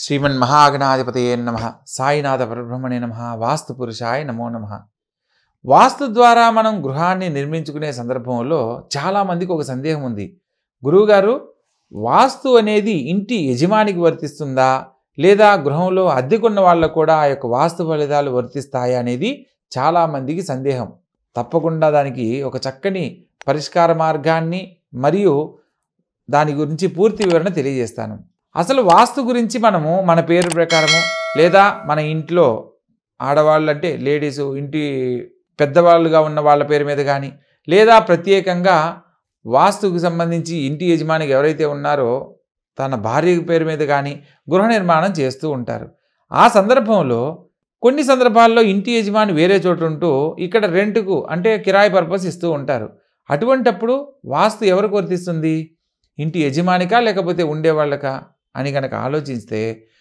శ్రీమన్ మహాగణాధిపతయే నమ సాయినాథ పరబ్రహ్మణే నమ వాస్తు పురుషాయ నమో నమ వాస్తు ద్వారా మనం గృహాన్ని నిర్మించుకునే సందర్భంలో చాలామందికి ఒక సందేహం ఉంది గురువుగారు వాస్తు అనేది ఇంటి యజమానికి వర్తిస్తుందా లేదా గృహంలో అద్దెకున్న వాళ్ళకు కూడా ఆ యొక్క వాస్తు ఫలితాలు వర్తిస్తాయా అనేది చాలామందికి సందేహం తప్పకుండా దానికి ఒక చక్కని పరిష్కార మార్గాన్ని మరియు దాని గురించి పూర్తి వివరణ తెలియజేస్తాను అసలు వాస్తు గురించి మనము మన పేరు ప్రకారము లేదా మన ఇంట్లో ఆడవాళ్ళు అంటే లేడీస్ ఇంటి పెద్దవాళ్ళుగా ఉన్న వాళ్ళ పేరు మీద కానీ లేదా ప్రత్యేకంగా వాస్తుకు సంబంధించి ఇంటి యజమానికి ఎవరైతే ఉన్నారో తన భార్య పేరు మీద కానీ గృహ నిర్మాణం చేస్తూ ఉంటారు ఆ సందర్భంలో కొన్ని సందర్భాల్లో ఇంటి యజమాని వేరే చోటు ఉంటూ ఇక్కడ రెంట్కు అంటే కిరాయి పర్పస్ ఇస్తూ ఉంటారు అటువంటప్పుడు వాస్తు ఎవరికి వర్తిస్తుంది ఇంటి యజమానికా లేకపోతే ఉండేవాళ్ళకా అని కనుక ఆలోచిస్తే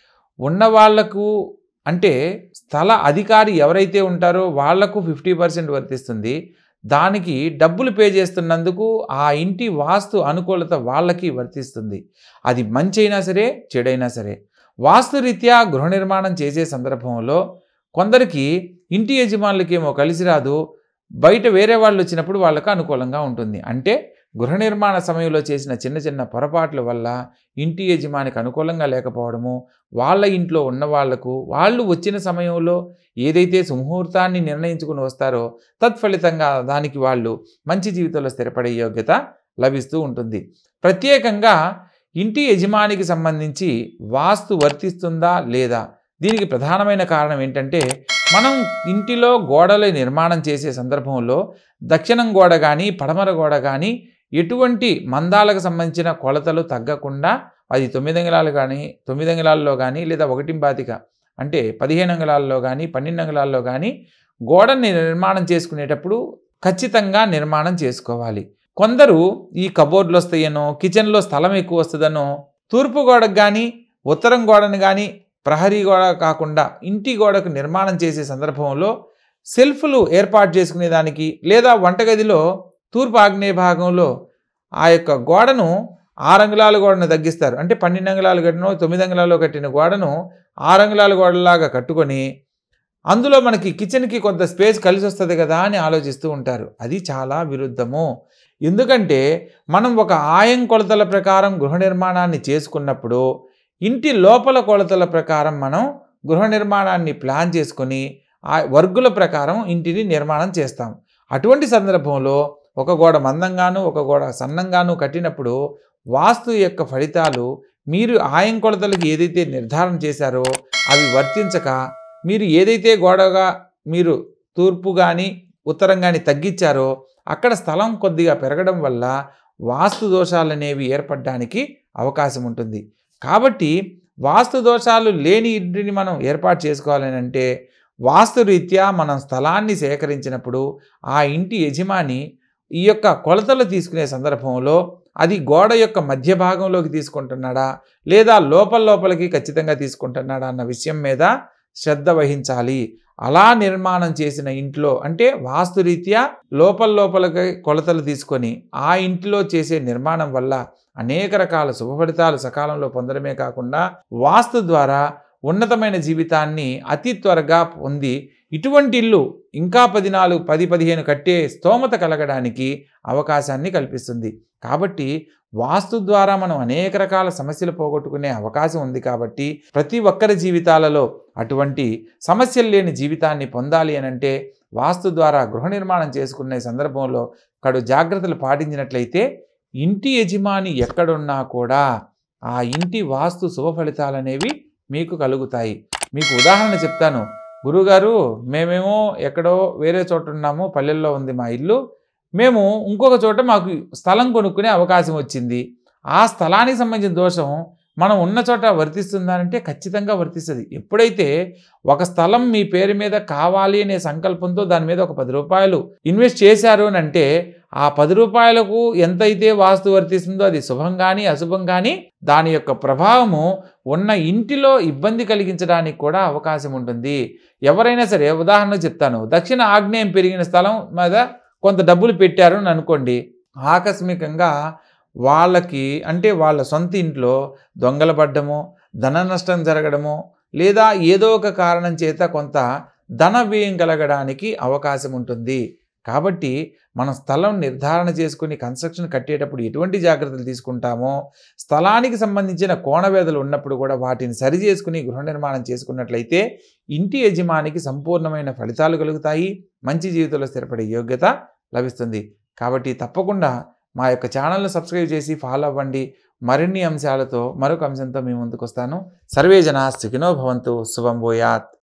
ఉన్నవాళ్లకు అంటే స్థల అధికారి ఎవరైతే ఉంటారో వాళ్లకు ఫిఫ్టీ పర్సెంట్ వర్తిస్తుంది దానికి డబ్బులు పే చేస్తున్నందుకు ఆ ఇంటి వాస్తు అనుకూలత వాళ్ళకి వర్తిస్తుంది అది మంచి అయినా సరే చెడైనా సరే వాస్తురీత్యా గృహ నిర్మాణం చేసే సందర్భంలో కొందరికి ఇంటి యజమానులకేమో కలిసి రాదు బయట వేరే వాళ్ళు వచ్చినప్పుడు వాళ్ళకు అనుకూలంగా ఉంటుంది అంటే గృహ నిర్మాణ సమయంలో చేసిన చిన్న చిన్న పొరపాట్ల వల్ల ఇంటి యజమానికి అనుకూలంగా లేకపోవడము వాళ్ళ ఇంట్లో ఉన్న వాళ్లకు వాళ్ళు వచ్చిన సమయంలో ఏదైతే సుముహూర్తాన్ని నిర్ణయించుకుని వస్తారో తత్ఫలితంగా దానికి వాళ్ళు మంచి జీవితంలో స్థిరపడే యోగ్యత లభిస్తూ ఉంటుంది ప్రత్యేకంగా ఇంటి యజమానికి సంబంధించి వాస్తు వర్తిస్తుందా లేదా దీనికి ప్రధానమైన కారణం ఏంటంటే మనం ఇంటిలో గోడల నిర్మాణం చేసే సందర్భంలో దక్షిణం గోడ కానీ పడమర గోడ కానీ ఎటువంటి మందాలకు సంబంధించిన కొలతలు తగ్గకుండా అది తొమ్మిది అంగుళాలు కానీ తొమ్మిది అంగుళాల్లో కానీ లేదా ఒకటి బాతిక అంటే పదిహేను అంగుళాల్లో కానీ పన్నెండు అంగుళాల్లో కానీ గోడని నిర్మాణం చేసుకునేటప్పుడు ఖచ్చితంగా నిర్మాణం చేసుకోవాలి కొందరు ఈ కబోర్డ్లు వస్తాయనో కిచెన్లో స్థలం ఎక్కువ వస్తుందనో తూర్పు గోడకు కానీ ఉత్తరం గోడను కానీ ప్రహరీ గోడ కాకుండా ఇంటి గోడకు నిర్మాణం చేసే సందర్భంలో సెల్ఫ్లు ఏర్పాటు చేసుకునే దానికి లేదా వంటగదిలో తూర్పు ఆగ్నేయ భాగంలో ఆ యొక్క గోడను ఆరు అంగుళాల గోడను తగ్గిస్తారు అంటే పన్నెండు అంగుళాలు కట్టిన తొమ్మిది అంగుళాలు కట్టిన గోడను ఆరు అంగుళాల గోడలాగా కట్టుకొని అందులో మనకి కిచెన్కి కొంత స్పేస్ కలిసి వస్తుంది కదా అని ఆలోచిస్తూ ఉంటారు అది చాలా విరుద్ధము ఎందుకంటే మనం ఒక ఆయం కొలతల ప్రకారం గృహ నిర్మాణాన్ని చేసుకున్నప్పుడు ఇంటి లోపల కొలతల ప్రకారం మనం గృహ నిర్మాణాన్ని ప్లాన్ చేసుకొని ఆ వర్గుల ప్రకారం ఇంటిని నిర్మాణం చేస్తాం అటువంటి సందర్భంలో ఒక గోడ మందంగాను ఒక గోడ సన్నంగాను కట్టినప్పుడు వాస్తు యొక్క ఫలితాలు మీరు ఆయం కొలతలకు ఏదైతే నిర్ధారణ చేశారో అవి వర్తించక మీరు ఏదైతే గోడగా మీరు తూర్పు కానీ ఉత్తరం కానీ తగ్గించారో అక్కడ స్థలం కొద్దిగా పెరగడం వల్ల వాస్తు దోషాలు అనేవి ఏర్పడడానికి అవకాశం ఉంటుంది కాబట్టి వాస్తు దోషాలు లేని ఇంటిని మనం ఏర్పాటు చేసుకోవాలని అంటే వాస్తు రీత్యా మనం స్థలాన్ని సేకరించినప్పుడు ఆ ఇంటి యజమాని ఈ యొక్క కొలతలు తీసుకునే సందర్భంలో అది గోడ యొక్క మధ్య భాగంలోకి తీసుకుంటున్నాడా లేదా లోపల లోపలికి ఖచ్చితంగా తీసుకుంటున్నాడా అన్న విషయం మీద శ్రద్ధ వహించాలి అలా నిర్మాణం చేసిన ఇంట్లో అంటే వాస్తురీత్యా లోపల లోపలికి కొలతలు తీసుకొని ఆ ఇంటిలో చేసే నిర్మాణం వల్ల అనేక రకాల శుభ ఫలితాలు సకాలంలో పొందడమే కాకుండా వాస్తు ద్వారా ఉన్నతమైన జీవితాన్ని అతి త్వరగా పొంది ఇటువంటి ఇల్లు ఇంకా పది నాలుగు పది పదిహేను కట్టే స్తోమత కలగడానికి అవకాశాన్ని కల్పిస్తుంది కాబట్టి వాస్తు ద్వారా మనం అనేక రకాల సమస్యలు పోగొట్టుకునే అవకాశం ఉంది కాబట్టి ప్రతి ఒక్కరి జీవితాలలో అటువంటి సమస్యలు లేని జీవితాన్ని పొందాలి అని అంటే వాస్తు ద్వారా గృహ నిర్మాణం చేసుకునే సందర్భంలో కడు జాగ్రత్తలు పాటించినట్లయితే ఇంటి యజమాని ఎక్కడున్నా కూడా ఆ ఇంటి వాస్తు శుభ ఫలితాలు అనేవి మీకు కలుగుతాయి మీకు ఉదాహరణ చెప్తాను గురుగారు మేమేమో ఎక్కడో వేరే చోట ఉన్నాము పల్లెల్లో ఉంది మా ఇల్లు మేము ఇంకొక చోట మాకు స్థలం కొనుక్కునే అవకాశం వచ్చింది ఆ స్థలానికి సంబంధించిన దోషం మనం ఉన్న చోట వర్తిస్తుందంటే ఖచ్చితంగా వర్తిస్తుంది ఎప్పుడైతే ఒక స్థలం మీ పేరు మీద కావాలి అనే సంకల్పంతో దాని మీద ఒక పది రూపాయలు ఇన్వెస్ట్ చేశారు అని అంటే ఆ పది రూపాయలకు ఎంతైతే వాస్తు వర్తిస్తుందో అది శుభం కానీ అశుభం కానీ దాని యొక్క ప్రభావము ఉన్న ఇంటిలో ఇబ్బంది కలిగించడానికి కూడా అవకాశం ఉంటుంది ఎవరైనా సరే ఉదాహరణ చెప్తాను దక్షిణ ఆగ్నేయం పెరిగిన స్థలం మీద కొంత డబ్బులు పెట్టారు అని అనుకోండి ఆకస్మికంగా వాళ్ళకి అంటే వాళ్ళ సొంత ఇంట్లో దొంగల పడ్డము ధన నష్టం జరగడమో లేదా ఏదో ఒక కారణం చేత కొంత ధన వ్యయం కలగడానికి అవకాశం ఉంటుంది కాబట్టి మనం స్థలం నిర్ధారణ చేసుకుని కన్స్ట్రక్షన్ కట్టేటప్పుడు ఎటువంటి జాగ్రత్తలు తీసుకుంటామో స్థలానికి సంబంధించిన కోణవేదలు ఉన్నప్పుడు కూడా వాటిని సరి చేసుకుని గృహ నిర్మాణం చేసుకున్నట్లయితే ఇంటి యజమానికి సంపూర్ణమైన ఫలితాలు కలుగుతాయి మంచి జీవితంలో స్థిరపడే యోగ్యత లభిస్తుంది కాబట్టి తప్పకుండా మా యొక్క ఛానల్ను సబ్స్క్రైబ్ చేసి ఫాలో అవ్వండి మరిన్ని అంశాలతో మరొక అంశంతో మీ ముందుకు వస్తాను సర్వే జన సుఖినో భవంతు శుభం భూయాత్